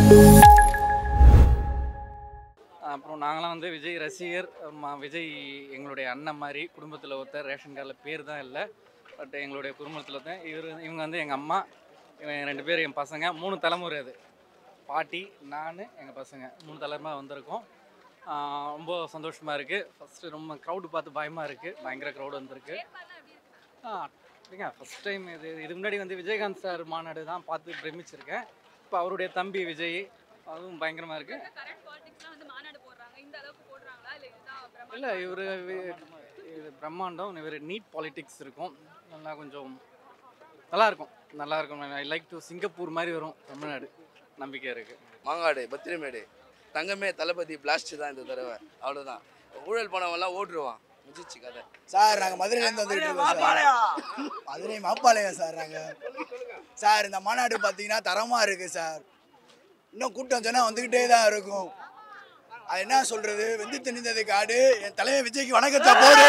அப்புறம் நாங்களாம் வந்து விஜய் ரசிகர் ம- விஜய் எங்களுடைய அண்ணன் மாதிரி குடும்பத்தில் ஒருத்தர் ரேஷன் கார்டில் பேர் தான் இல்லை பட் எங்களுடைய குடும்பத்தில் ஒருத்தன் இவர் இவங்க வந்து எங்கள் அம்மா இவன் ரெண்டு பேர் என் பசங்க மூணு தலைமுறை அது பாட்டி நான் எங்கள் பசங்க மூணு தலைமுறை வந்திருக்கோம் ஆஹ் ரொம்ப சந்தோஷமாக இருக்குது ஃபஸ்ட்டு ரொம்ப க்ரௌடு பார்த்து பயமாக இருக்குது பயங்கர க்ரௌடு வந்திருக்கு ஆ அப்படிங்க ஃபஸ்ட் டைம் இது இதுக்கு முன்னாடி வந்து விஜயகாந்த் சார் மாநாடு தான் பார்த்து பிரமிச்சிருக்கேன் இப்போ அவருடைய தம்பி விஜய் அதுவும் பயங்கரமாக இருக்குது கரண்ட் பாலிடிக்ஸ்லாம் வந்து மாநாடு போடுறாங்க இந்த அளவுக்கு போடுறாங்களா இல்லை இதுதான் பிரம்மாண்டம்? இல்லை இவர் இது பிரம்மாண்டம் இவர் நீட் பாலிடிக்ஸ் இருக்கும் நல்லா கொஞ்சம் நல்லா இருக்கும் நல்லா இருக்கும் ஐ லைக் டு சிங்கப்பூர் மாதிரி வரும் தமிழ்நாடு நம்பிக்கை இருக்குது மாங்காடு பத்திரமேடு தங்கமே தளபதி பிளாஸ்ட் தான் இந்த தடவை அவ்வளோதான் ஊழல் பணமெல்லாம் ஓட்டுருவான் முடிச்சிச்சு கதை சார் நாங்கள் மதுரையிலேருந்து வந்துட்டு இருக்கோம் சார் மதுரை மாப்பாளையம் சார் நாங்கள் சார் இந்த மாநாடு பார்த்தீங்கன்னா தரமாக இருக்குது சார் இன்னும் கூட்டம் சொன்னால் வந்துக்கிட்டே தான் இருக்கும் அது என்ன சொல்றது வெந்து திணிந்தது காடு என் தலைவன் விஜய்க்கு வணக்கத்தை போடு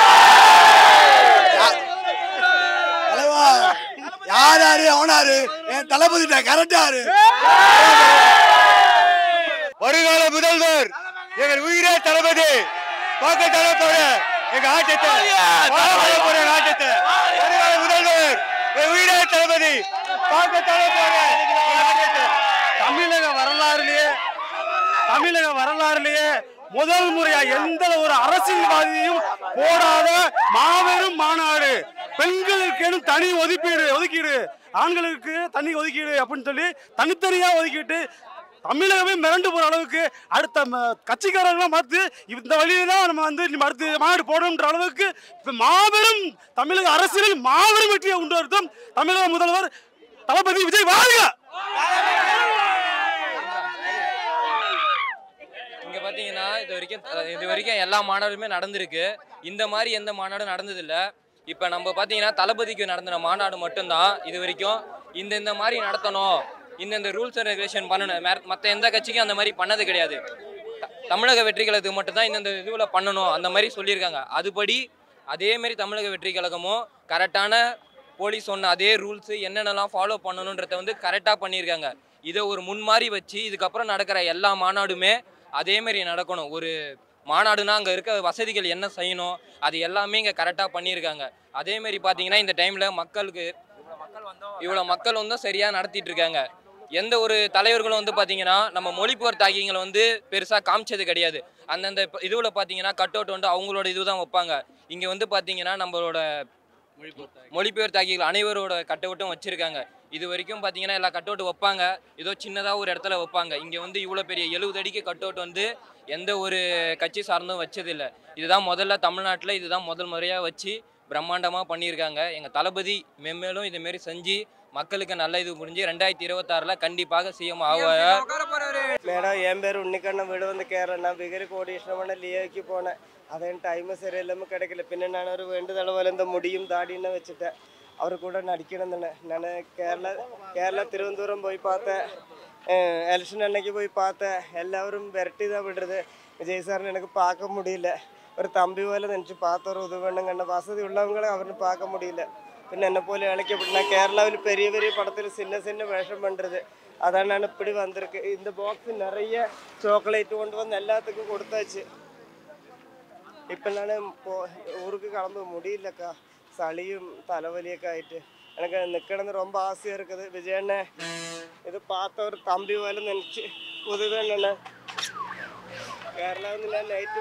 யா- தலைவா யார் யாரு அவனாரு என் தளபதிட்ட கரெக்டாரு வருகால முதல்வர் எங்கள் உயிரே தளபதி பார்க்க தளபோட எங்க ஆட்டத்தை பார்க்க போற எங்க ஆட்டத்தை வருகால முதல்வர் என் உயிரே தளபதி பார்க்க தளபோட எங்க ஆட்டத்தை தமிழக வரலாறுலயே தமிழக வரலாறுலயே முதல் முறையா எந்த ஒரு அரசியல்வாதியும் போடாத மாபெரும் மாநாடு பெண்களுக்கு தனி ஒதுக்கீடு ஒதுக்கீடு ஆண்களுக்கு தனி ஒதுக்கீடு அப்படின்னு சொல்லி தனித்தனியா ஒதுக்கிட்டு தமிழகமே மிரண்டு போற அளவுக்கு அடுத்த ம- கட்சிக்காரங்களாம் பார்த்து இந்த வழியில தான் நம்ம வந்து நம்ம அடுத்து மாநாடு போடணுன்ற அளவுக்கு இப்ப மாபெரும் தமிழக அரசியலில் மாபெரும் வெற்றியை உண்டு வருத்தும் தமிழக முதல்வர் தளபதி விஜய் வாழ்க இங்க பாத்தீங்கன்னா இது வரைக்கும் அஹ், இது வரைக்கும் எல்லா மாநாடுமே நடந்திருக்கு இந்த மாதிரி எந்த மாநாடும் நடந்ததில்ல இப்போ நம்ம பார்த்தீங்கன்னா தளபதிக்கு நடந்த மாநாடு மட்டும்தான் இது வரைக்கும் இந்த இந்த மாதிரி நடத்தணும் இந்த இந்த ரூல்ஸ் அண்ட் ரெகுலேஷன் பண்ணணும் மற்ற எந்த கட்சிக்கும் அந்த மாதிரி பண்ணது கிடையாது த- தமிழக வெற்றி கழகத்துக்கு மட்டும்தான் இந்த இந்த இதுவில் பண்ணணும் அந்த மாதிரி சொல்லியிருக்காங்க அதுபடி அதே மாதிரி தமிழக வெற்றி கழகமும் கரெக்டான போலீஸ் சொன்ன அதே ரூல்ஸ் என்னென்னலாம் ஃபாலோ பண்ணணுன்றத வந்து கரெக்டாக பண்ணியிருக்காங்க இதை ஒரு முன்மாதிரி வச்சு இதுக்கப்புறம் நடக்கிற எல்லா மாநாடுமே அதே மாதிரி நடக்கணும் ஒரு மாநாடுனா அங்கே இருக்க வசதிகள் என்ன செய்யணும் அது எல்லாமே இங்கே கரெக்டாக பண்ணியிருக்காங்க அதே மாதிரி பார்த்தீங்கன்னா இந்த டைமில் மக்களுக்கு இவ்வளோ மக்கள் வந்து சரியாக நடத்திட்டு இருக்காங்க எந்த ஒரு தலைவர்களும் வந்து பார்த்தீங்கன்னா நம்ம மொழிபெயர் தாக்கியங்களை வந்து பெருசாக காமிச்சது கிடையாது அந்தந்த இதுவில் பார்த்தீங்கன்னா கட் அவுட் வந்து அவங்களோட இதுதான் வைப்பாங்க இங்கே வந்து பார்த்தீங்கன்னா நம்மளோட மொழிபெயர் தாக்கிகள் அனைவரோட கட் அவுட்டும் வச்சுருக்காங்க இது வரைக்கும் பார்த்தீங்கன்னா எல்லா கட் அவுட் வைப்பாங்க ஏதோ சின்னதாக ஒரு இடத்துல வைப்பாங்க இங்கே வந்து இவ்வளோ பெரிய எழுபது அடிக்கு கட் அவுட் வந்து எந்த ஒரு கட்சி சார்ந்தும் வச்சதில்லை இதுதான் முதல்ல தமிழ்நாட்டில் இதுதான் முதல் முறையாக வச்சு பிரம்மாண்டமாக பண்ணியிருக்காங்க எங்கள் தளபதி மென்மேலும் இதுமாரி செஞ்சு மக்களுக்கு நல்ல இது புரிஞ்சு ரெண்டாயிரத்தி இருபத்தாறில் கண்டிப்பாக சிஎம் ஆவார் മേഡം എൻ പേര് ഉണ്ണിക്കണ്ണൻ വീട് വന്ന് കയറാൻ ഞാൻ ഭീകര കോടീശ്വരമാണ് ലിയോയ്ക്ക് പോണേ അതായത് ടൈം ശരിയല്ലാமல் கிடைக்கல പിന്നെ நான் ஒரு வேண்டுதல் പോലെ இந்த முடியும் தாடின்னு வச்சுட்டு அவர் கூட நடிக்கணும்னு நான் கேரளா கேரளா திருவனந்தபுரம் போய் பார்த்தேன் எலெக்ஷன் அன்னைக்கு போய் பார்த்தேன் எல்லாரும் விரட்டி தான் விடுறது விஜய் சாറിന് எனக்கு பார்க்க முடியல ஒரு தம்பி പോലെ நினச்சி பார்த்த ஒரு உதவணும் கண்ட வசதி உள்ளவங்களை அவருன்னு பார்க்க முடியல പിന്നെ എന്നെ പോലെ இழைக்கப்பட்டு நான் கேரளாவில் பெரிய பெரிய படத்தில் சின்ன சின்ன வேஷம் பண்ணுறது அதான் நான் இப்படி வந்திருக்கு இந்த பாக்ஸ் நிறைய ചോക്ലേറ്റ് கொண்டு வந்து எல்லாத்துக்கும் கொடுத்தாச்சு ഇപ്പം ഞാൻ പോ ஊருக்கு கிளம்ப முடியலக்கா சளியும் தலைவலிയൊക്കെ ஆயிட்டு எனக்கு நிற்கணும்னு ரொம்ப ஆசையாக இருக்குது விஜயண்ணே இது பார்த்த ஒரு தம்பி പോലെ நினச்சி உதவிண்ணே கேரளாவில் நான் நைட்டு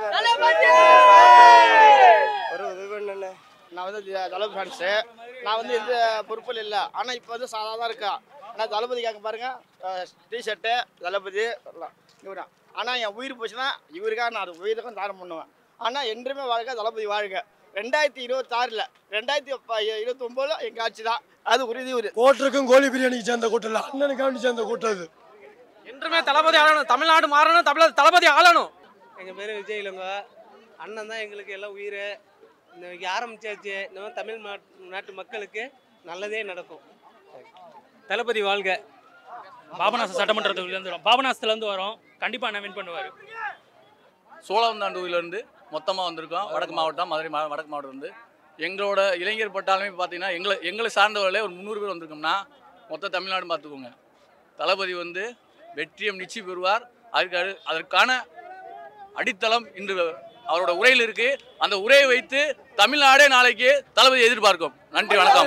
ஒரு உதவிண்ணே நான் வந்து தி- தளபதி ஃபேன்ஸு நான் வந்து எந்த பொறுப்பில் இல்லை ஆனால் இப்போ வந்து சாதா தான் இருக்கா ஆனால் தளபதி கேட்க பாருங்க டிஷர்ட்டு தளபதி எல்லாம் இவரா ஆனால் என் உயிர் போச்சுன்னா இவருக்காக நான் அது உயிருக்கும் தாரம் பண்ணுவேன் ஆனால் என்றுமே வாழ்க தளபதி வாழ்க ரெண்டாயிரத்தி இருபத்தாறில் ரெண்டாயிரத்தி இருபத்தி ஒம்போதில் எங்கள் ஆட்சி தான் அது உறுதி ஒரு கோட்டருக்கும் கோழி பிரியாணிக்கு சேர்ந்த கூட்டம் இல்லை அண்ணனுக்காண்டி சேர்ந்த கூட்டம் இது என்றுமே தளபதி ஆளணும் தமிழ்நாடு மாறணும் தமிழ் தளபதி ஆளணும் எங்கள் பேர் விஜய் இளங்க அண்ணன் தான் எங்களுக்கு எல்லாம் உயிர் இன்னைக்கு ஆரம்பிச்சாச்சு நம்ம தமிழ் நாட்- நாட்டு மக்களுக்கு நல்லதே நடக்கும் தளபதி வாழ்க பாபநாசம் சட்டமன்றத்துலேருந்து வரோம் பாபநாசத்துலேருந்து வரோம் கண்டிப்பாக அண்ணன் வின் பண்ணுவார் சோழவந்தாண்டூரிலேருந்து மொத்தமாக வந்திருக்கோம் வடக்கு மாவட்டம் மதுரை மா வடக்கு மாவட்டம் வந்து எங்களோட இளைஞர் பட்டாலுமே பார்த்தீங்கன்னா எங்களை எங்களை சார்ந்தவர்களே ஒரு முந்நூறு பேர் வந்திருக்கோம்னா மொத்த தமிழ்நாடு பார்த்துக்கோங்க தளபதி வந்து வெற்றியம் நிச்சயம் பெறுவார் அதுக்கு அடு- அதற்கான அடித்தளம் இன்று அவரோட உரையில் இருக்கு அந்த உரையை வைத்து தமிழ்நாடே நாளைக்கு தளபதி எதிர்பார்க்கும் நன்றி வணக்கம்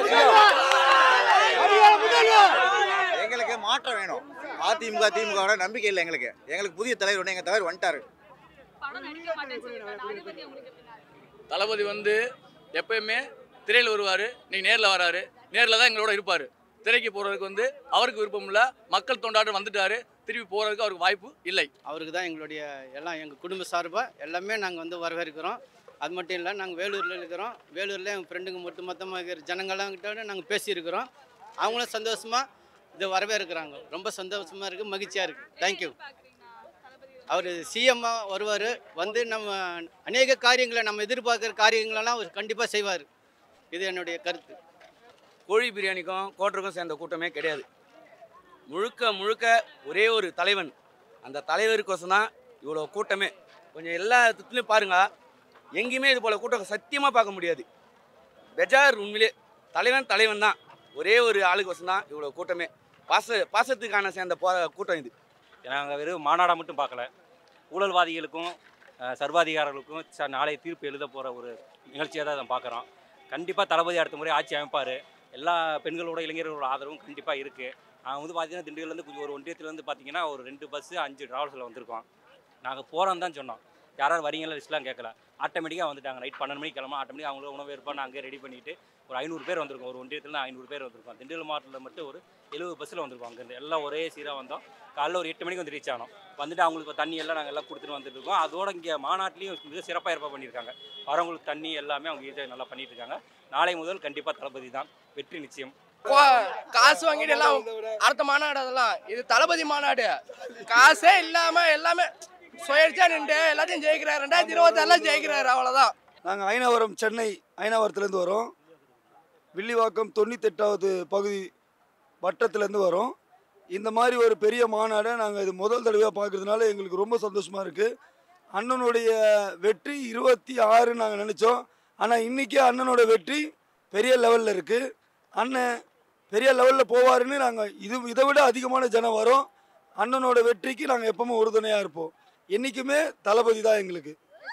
எங்களுக்கு மாற்றம் வேணும் அதிமுக திமுக நம்பிக்கை இல்லை எங்களுக்கு எங்களுக்கு புதிய தலைவர் ஒன்று எங்கள் தலைவர் வந்துட்டாரு படம் நடிக்க மாட்டேன்னு சொல்லியிருக்காரு அதை பத்தி உங்களுக்கு எப்படி இருக்கு? தளபதி வந்து எப்பயுமே திரையில் வருவார் நீ நேரில் வராரு நேரில் தான் எங்களோட இருப்பார் திரைக்கு போகிறதுக்கு வந்து அவருக்கு விருப்பம் இல்லை மக்கள் தொண்டாட்டம் வந்துட்டாரு திருப்பி போகிறதுக்கு அவருக்கு வாய்ப்பு இல்லை அவருக்கு தான் எங்களுடைய எல்லாம் எங்கள் குடும்ப சார்பாக எல்லாமே நாங்கள் வந்து வரவேற்கிறோம் அது மட்டும் இல்லை நாங்கள் வேலூரில் இருக்கிறோம் வேலூரில் எங்கள் ஃப்ரெண்டுங்க மட்டும் மொத்தமாக இருக்கிற ஜனங்கள்லாம் கிட்ட நாங்கள் பேசியிருக்கிறோம் அவங்களும் சந்தோஷமாக இதை வரவேற்கிறாங்க ரொம்ப சந்தோஷமாக இருக்குது மகிழ்ச்சியாக இருக்குது தேங்க்யூ அவர் சிஎம்மாக வருவார் வந்து நம்ம அநேக காரியங்களை நம்ம எதிர்பார்க்குற காரியங்களெல்லாம் அவர் கண்டிப்பாக செய்வார் இது என்னுடைய கருத்து கோழி பிரியாணிக்கும் கோட்டருக்கும் சேர்ந்த கூட்டமே கிடையாது முழுக்க முழுக்க ஒரே ஒரு தலைவன் அந்த தலைவருக்கோசம் தான் இவ்வளோ கூட்டமே கொஞ்சம் எல்லா இடத்துலையும் பாருங்க எங்கேயுமே இது போல் கூட்டம் சத்தியமாக பார்க்க முடியாது பெஜார் உண்மையிலே தலைவன் தலைவன் தான் ஒரே ஒரு ஆளுக்கோசம் தான் இவ்வளோ கூட்டமே பாச பாசத்துக்கான சேர்ந்த போ கூட்டம் இது நாங்கள் வெறும் மாநாடாக மட்டும் பார்க்கல ஊழல்வாதிகளுக்கும் அஹ், சர்வாதிகாரிகளுக்கும் ச நாளை தீர்ப்பு எழுத போகிற ஒரு நிகழ்ச்சியாக தான் அதை பார்க்குறோம் கண்டிப்பாக தளபதி அடுத்த முறை ஆட்சி அமைப்பார் எல்லா பெண்களோட இளைஞர்களோட ஆதரவும் கண்டிப்பாக இருக்குது நாங்கள் வந்து பார்த்தீங்கன்னா திண்டுக்கல்லேருந்து கொஞ்சம் ஒரு ஒன்றியத்துலேருந்து பார்த்தீங்கன்னா ஒரு ரெண்டு பஸ்ஸு அஞ்சு ட்ராவல்ஸில் வந்திருக்கோம் நாங்கள் போகிறோம் தான் சொன்னோம் யார் யார் வரீங்களா லிஸ்ட்லாம் கேட்கல ஆட்டோமேட்டிக்காக வந்துட்டாங்க நைட் பன்னெண்டு மணிக்கு கிளம்ப ஆட்டோமேட்டிக்காக அவங்கள உணவு ஏற்பாடு அங்கே ரெடி பண்ணிவிட்டு ஒரு ஐநூறு பேர் வந்திருக்கோம் ஒரு ஒன்றியத்தில் ஐநூறு பேர் வந்திருக்கோம் திண்டுக்கல் மாவட்டத்தில் மட்டும் ஒரு எழுபது பஸ்ஸில் வந்திருக்கோம் அங்கேருந்து எல்லாம் ஒரே சீராக வந்தோம் காலைல ஒரு எட்டு மணிக்கு வந்து ரீச் ஆனோம் வந்துட்டு அவங்களுக்கு தண்ணி எல்லாம் நாங்கள் எல்லாம் கொடுத்துட்டு வந்துட்டு இருக்கோம் அதோட இங்கே மாநாட்டிலையும் மிக சிறப்பாக ஏற்பாடு பண்ணியிருக்காங்க வரவங்களுக்கு தண்ணி எல்லாமே அவங்க இதை நல்லா பண்ணிட்டு இருக்காங்க நாளை முதல் கண்டிப்பாக தளபதி தான் வெற்றி நிச்சயம் காசு வாங்கிட்டு எல்லாம் அடுத்த மாநாடு அதெல்லாம் இது தளபதி மாநாடு காசே இல்லாம எல்லாமே சுயேட்சா நின்று எல்லாத்தையும் ஜெயிக்கிறாரு ரெண்டாயிரத்தி இருபத்தாறுல ஜெயிக்கிறாரு அவ்வளவுதான் நாங்கள் ஐநாவரம் சென்னை ஐநாவரத்துலேருந்து வரோம் வில்லிவாக்கம் தொண்ணூத்தெட்டாவது பகுதி வட்டத்துலேருந்து வரோம் இந்த மாதிரி ஒரு பெரிய மாநாடை நாங்கள் இது முதல் தடவையாக பார்க்கறதுனால எங்களுக்கு ரொம்ப சந்தோஷமாக இருக்குது அண்ணனுடைய வெற்றி இருபத்தி ஆறு நாங்கள் நினச்சோம் ஆனால் இன்றைக்கி அண்ணனோட வெற்றி பெரிய லெவலில் இருக்குது அண்ணன் பெரிய லெவலில் போவாருன்னு நாங்கள் இது இதை விட அதிகமான ஜனம் வரோம் அண்ணனோட வெற்றிக்கு நாங்கள் எப்பவுமே உறுதுணையாக இருப்போம் என்றைக்குமே தளபதி தான் எங்களுக்கு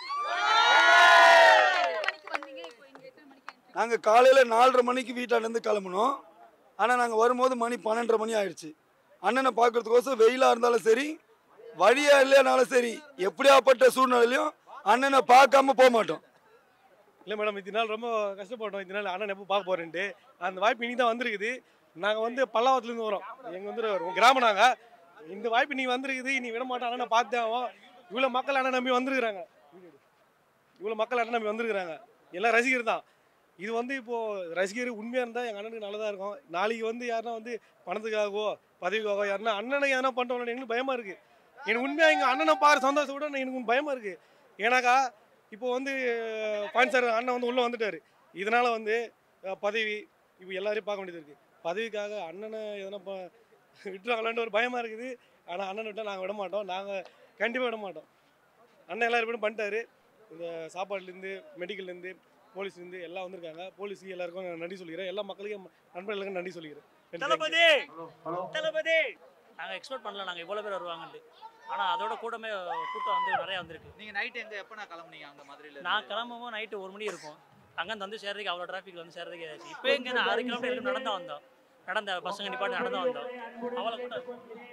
நாங்கள் காலையில் நாலரை மணிக்கு வீட்டாண்டேருந்து கிளம்புனோம் ஆனால் நாங்கள் வரும்போது மணி பன்னெண்டரை மணி ஆயிடுச்சு அண்ணனை பார்க்கறதுக்கோசம் வெயிலாக இருந்தாலும் சரி வழியா இல்லைனாலும் சரி எப்படியாப்பட்ட சூழ்நிலையிலையும் அண்ணனை பார்க்காம போக மாட்டோம் இல்லை மேடம் இது நாள் ரொம்ப கஷ்டப்பட்டோம் இது நாள் அண்ணன் எப்போ பார்க்க போகிறேன்ட்டு அந்த வாய்ப்பு இன்னைக்கு தான் வந்திருக்குது நாங்கள் வந்து பல்லாவத்துலேருந்து வரோம் எங்கள் வந்து ஒரு கிராமம் நாங்கள் இந்த வாய்ப்பு நீ வந்திருக்குது நீ விட மாட்டோம் அண்ணனை பார்த்தே ஆகும் இவ்வளோ மக்கள் அண்ணன் நம்பி வந்திருக்கிறாங்க இவ்வளோ மக்கள் அண்ணன் நம்பி வந்திருக்கிறாங்க எல்லாம் ரசிகர் தான் இது வந்து இப்போது ரசிகர் உண்மையாக இருந்தால் எங்கள் அண்ணனுக்கு நல்லதாக இருக்கும் நாளைக்கு வந்து யாருன்னா வந்து பணத்துக்காகவோ பதவிக்காகவோ யாருன்னா அண்ணனுக்கு எதனா பண்ணுறோம் எங்களுக்கு பயமாக இருக்குது எனக்கு உண்மையாக எங்கள் அண்ணனை பாரு சந்தோஷம் விட எனக்கு பயமாக இருக்குது ஏன்னாக்கா இப்போ வந்து பாயிண்ட் சார் அண்ணன் வந்து உள்ளே வந்துட்டார் இதனால் வந்து அஹ், பதவி இப்போ எல்லாரையும் பார்க்க வேண்டியது இருக்குது பதவிக்காக அண்ணனை எதனா ப விட்டுருவாங்களான்னு ஒரு பயமாக இருக்குது ஆனால் அண்ணன் விட்டால் நாங்கள் விட மாட்டோம் நாங்கள் கண்டிப்பாக விட மாட்டோம் அண்ணன் எல்லாரும் பேரும் பண்ணிட்டாரு இந்த சாப்பாடுலேருந்து மெடிக்கல்லேருந்து போலீஸ்லேருந்து எல்லாம் வந்திருக்காங்க போலீஸுக்கு எல்லாருக்கும் நான் நன்றி சொல்லிக்கிறேன் எல்லா மக்களுக்கும் நண்பர்களுக்கும் நன்றி சொல்லிக்கிறேன் தளபதி தளபதி நாங்கள் எக்ஸ்பெக்ட் பண்ணல நாங்கள் இவ்வளோ பேர் வருவாங்கன்ட்டு ஆனால் அதோட கூட்டமே கூட்டம் வந்து நிறையா வந்திருக்கு நீங்க நைட் எங்க எப்ப நான் கிளம்புனீங்க அந்த மதுரையில நான் கிளம்பும்போது நைட்டு ஒரு மணி இருக்கும் அங்கேருந்து வந்து சேர்றதுக்கு அவ்வளோ டிராஃபிக் வந்து சேர்றதுக்கு ஆச்சு இப்போ இங்கே நான் ஆறு கிலோமீட்டர் வரைக்கும் நடந்து வந்தோம் நடந்த பசங்க நிப்பாட்டி நடந்து வந்தோம் அவ்வளோ கூட்டம்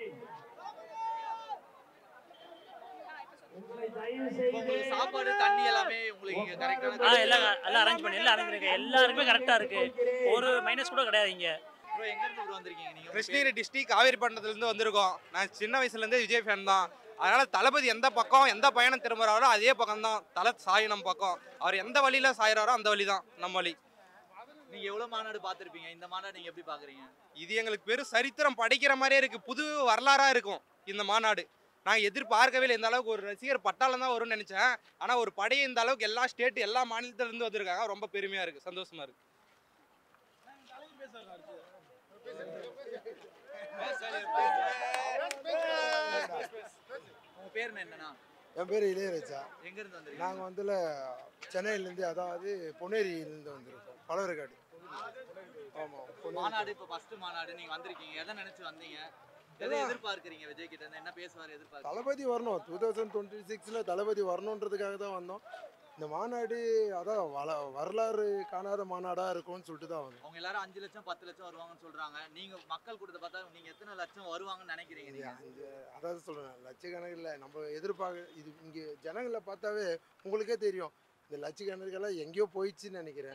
உங்களுக்கு சாப்பாடு தண்ணி எல்லாமே உங்களுக்கு இங்க ஆ கரெக்டான எல்லாம் எல்லாம் அரேஞ்ச் பண்ணி எல்லாம் அரேஞ்ச் பண்ணிருக்கேன் எல்லாருக்குமே கரெக்டாக இருக்கு ஒரு மைனஸ் கூட கிடையாது இங்கே ப்ரோ எங்க இருந்து bro வந்திருக்கீங்க நீங்க கிருஷ்ணகிரி டிஸ்ட்ரிக் காவேரிப்பட்டினத்துலேருந்து வந்திருக்கோம் நான் சின்ன வயசுலேருந்தே விஜய் ஃபேன் தான் அதனால தளபதி எந்த பக்கம் எந்த பயணம் திரும்புறாரோ அதே பக்கம் தான் தலை சாயனம் பக்கம் அவர் எந்த வழியில சாயிறாரோ அந்த வழி தான் நம்ம வழி நீங்க எவ்வளவு மாநாடு பார்த்திருப்பீங்க இந்த மாநாடு நீங்க எப்படி பாக்குறீங்க இது எங்களுக்கு பெரும் சரித்திரம் படிக்கிற மாதிரியே இருக்கு புது வரலாறா இருக்கும் இந்த மாநாடு நான் எதிர்பார்க்கவே இல்லை இந்த அளவுக்கு ஒரு ரசிகர் பட்டாளம் தான் வரும்னு நினைச்சேன் ஆனா ஒரு படையை இந்த அளவுக்கு எல்லா ஸ்டேட் எல்லா மாநிலத்துல இருந்து வந்திருக்காங்க ரொம்ப பெருமையா இருக்கு சந்தோஷமா இருக்கு உங்க பேர் என்னன்னா என் பேர் இளையராஜா எங்க இருந்து வந்திருக்கீங்க நாங்கள் வந்துல சென்னையிலேருந்து அதாவது பொன்னேரியிலேருந்து வந்திருக்கோம் பழவரக்காடு ஆமாம் மாநாடு இப்போ ஃபர்ஸ்ட் மாநாடு நீங்க வந்திருக்கீங்க எதை நினைச்சு வந்தீங்க எதை எதிர்பார்க்கறீங்க விஜய் கிட்ட இருந்து என்ன பேசுவார் எதிர்பார்க்கறீங்க தளபதி வரணும் டூ தௌசண்ட் டுவெண்ட்டி சிக்ஸில் தளபதி வரணுன்றதுக்காக தான் வந்தோம் இந்த மாநாடு அதான் வள வரலாறு காணாத மாநாடாக இருக்கும்னு சொல்லிட்டு தான் வந்தோம் அவங்க எல்லாரும் அஞ்சு லட்சம் பத்து லட்சம் வருவாங்கன்னு சொல்றாங்க நீங்க மக்கள் கூட்டத்தை பார்த்தா நீங்க எத்தனை லட்சம் வருவாங்கன்னு நினைக்கிறீங்க நீங்க இந்த அதாவது சொல்கிறேன் லட்சக்கணக்கில் நம்ம எதிர்பார்க்க இது இங்கே ஜனங்களை பார்த்தாவே உங்களுக்கே தெரியும் இந்த லட்சக்கணக்கெல்லாம் எங்கேயோ போயிடுச்சுன்னு நினைக்கிறேன்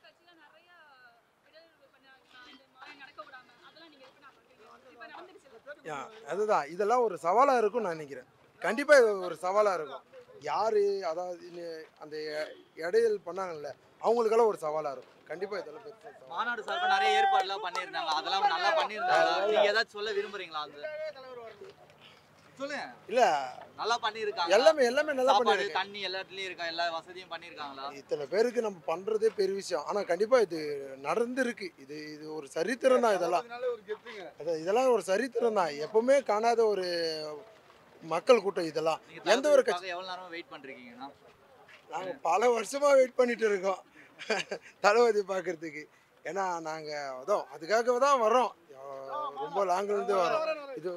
யா, அதுதான் இதெல்லாம் ஒரு சவாலாக இருக்கும்னு நான் நினைக்கிறேன் கண்டிப்பாக இது ஒரு சவாலாக இருக்கும் யார் அதாவது இன்னி- அந்த எ- இடையல் பண்ணாங்கல்ல அவங்களுக்கெல்லாம் ஒரு சவாலாக இருக்கும் கண்டிப்பாக இதெல்லாம் பெருசா சவால். மாநாடு சார்பா நிறைய ஏற்பாடுலாம் பண்ணியிருந்தாங்க அதெல்லாம் நல்லா பண்ணியிருந்தாங்க நீங்க ஏதாச்சும் சொல்ல விரும்புறீங்களா அந்த சொல்லுங்க இல்ல நல்லா பண்ணியிருக்காங்க எல்லாமே எல்லாமே நல்லா சாப்பாடு பண்ணியிருக்காங்க. தண்ணி எல்லாத்துலயும் இருக்கா எல்லா வசதியும் பண்ணியிருக்காங்களா இத்தனை பேருக்கு நம்ம பண்றதே பெரிய விஷயம் ஆனா கண்டிப்பா இது நடந்திருக்கு இது இது ஒரு சரித்திரம் தான் இதெல்லாம் அது- இதெல்லாம் ஒரு சரித்திரம் தான் எப்பவுமே காணாத ஒரு மக்கள் கூட்டம் இதெல்லாம் நீங்க எந்த ஒரு தளபதி கட்சி பார்க்க எவ்வளவு நேரம் வெயிட் பண்றீங்கன்னா நாங்க பல வருஷமா வெயிட் பண்ணிட்டு இருக்கோம் தளபதி பார்க்கறதுக்கு ஏன்னா நாங்க அதோ அதுக்காக தான் வரோம் அஹ் ரொம்ப லாங்ல இருந்து வரோம் இது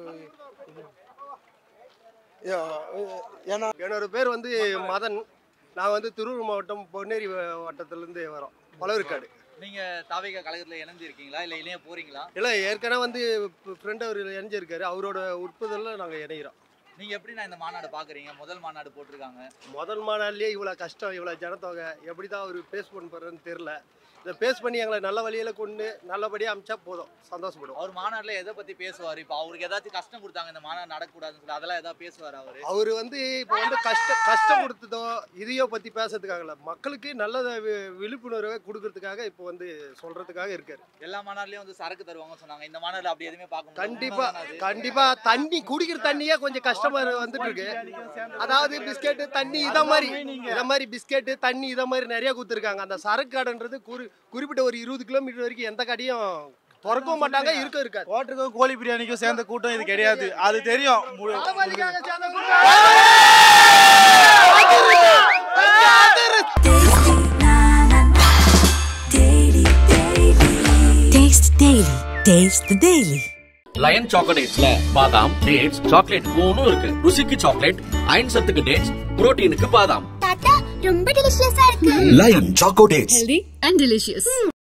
ஏன்னா என்னோட பேர் வந்து மதன் நான் வந்து திருவள்ளூர் மாவட்டம் பொன்னேரி வ- வட்டத்திலேருந்து வரோம் பழவர்காடு நீங்க தாவேக கழகத்துல இணைஞ்சு இருக்கீங்களா இல்ல இணைய போறீங்களா இல்லை ஏற்கனவே வந்து ஃப்ரெண்ட் அவர் இணைஞ்சிருக்காரு அவரோட உட்புதலில் நாங்கள் இணைகிறோம் நீங்க எப்படி நான் இந்த மாநாடு பாக்குறீங்க முதல் மாநாடு போட்டிருக்காங்க முதல் மாநாள்லேயே இவ்வளோ கஷ்டம் இவ்வளோ ஜனத்தொகை எப்படி தான் அவர் பேஸ் பண்ண போகிறேன்னு தெரில இதை பேஸ் பண்ணி எங்களை நல்ல வழியில் கொண்டு நல்லபடியாக அமிச்சா போதும் சந்தோஷப்படுவோம் அவர் மாநாடுல எதை பத்தி பேசுவார் இப்போ அவருக்கு ஏதாச்சும் கஷ்டம் கொடுத்தாங்க இந்த மாநாடு நடக்கக்கூடாதுன்னு சொல்லி அதெல்லாம் ஏதாவது பேசுவார் அவரு அவர் வந்து இப்போ வந்து கஷ்ட கஷ்டம் கொடுத்ததோ இதையோ பற்றி பேசுறதுக்காக இல்லை மக்களுக்கு நல்ல வி- விழிப்புணர்வை கொடுக்கறதுக்காக இப்போ வந்து சொல்கிறதுக்காக இருக்காரு எல்லா மாநாடுலயும் வந்து சரக்கு தருவாங்கன்னு சொன்னாங்க இந்த மாநாடுல அப்படி எதுவுமே பார்க்க முடியல. கண்டிப்பா உண்மைதானா அது? கண்டிப்பா தண்ணி குடிக்கிற தண்ணியே கொஞ்சம் கஷ்டமா இரு- வந்துட்டு இருக்கு அதாவது பிஸ்கெட் தண்ணி இத மாதிரி இத மாதிரி பிஸ்கெட் தண்ணி இத மாதிரி நிறைய கொடுத்துருக்காங்க அந்த சரக்கு கடைன்றது குறி குறிப்பிட்ட ஒரு இருபது கிலோமீட்டர் வரைக்கும் எந்த கடையும் திறக்கவும் மாட்டாங்க இருக்க இருக்காது ஹோட்டலுக்கும் கோழி பிரியாணிக்கும் சேர்ந்த கூட்டம் இது கிடையாது அது தெரியும் மு- Taste Daily. Taste the Daily. Lion சாக்லேட்ஸ்ல பாதாம் டேட்ஸ் சாக்லேட் மூணும் இருக்கு ருசிக்கு சாக்லேட் அயன் சத்துக்கு டேட்ஸ் புரோட்டீனுக்கு பாதாம் தாத்தா ரொம்ப டெலிஷியஸா இருக்கு Lion choco dates Healthy and delicious.